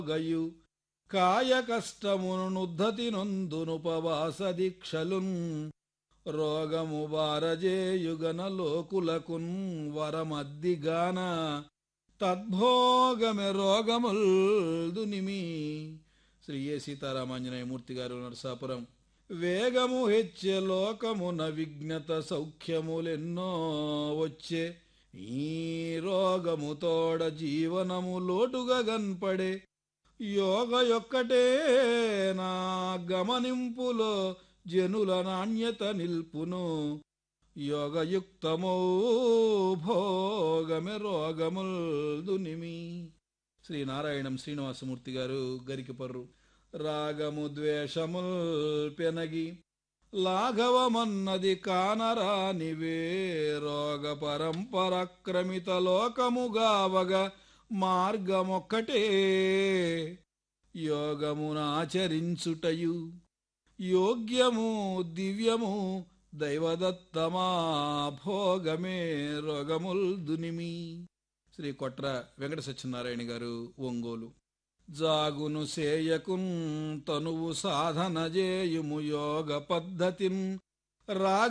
గయు కాయ కష్టమును నుద్ధతి నొందునుపవాస దీక్షలున్ రోగము బారజేయుగన లోకులకున్ వరమద్దిగాన తద్భోగమె రోగముల్ దునిమి శ్రీ ఏ సీతారామాంజనేయమూర్తి గారు నరసాపురం వేగము హెచ్చే లోకమున విజ్ఞత సౌఖ్యములెన్నో వచ్చే ఈ రోగము తోడ జీవనము లోటుగా గన్పడే యోగ యొక్కటే నా గమనింపులో జనుల నాణ్యత నిల్పును యోగయుక్తమౌ భోగమె రోగముల్ దునిమి శ్రీనారాయణం శ్రీనివాసమూర్తి గారు గరికిపర్రు రాగము ద్వేషముల్ పెనగి లాఘవమన్నది కానరానివే రోగ పరంపర క్రమిత లోకముగావగ మార్గమొక్కటే యోగమునాచరించుటయు యోగ్యము దివ్యము దైవదత్తమా భోగమే రోగముల్ దునిమి శ్రీ కొట్ర వెంకట సత్యనారాయణ గారు ఒంగోలు జాగును సేయకున్ తనువు సాధన చేయుము యోగ పద్ధతిన్ రాగ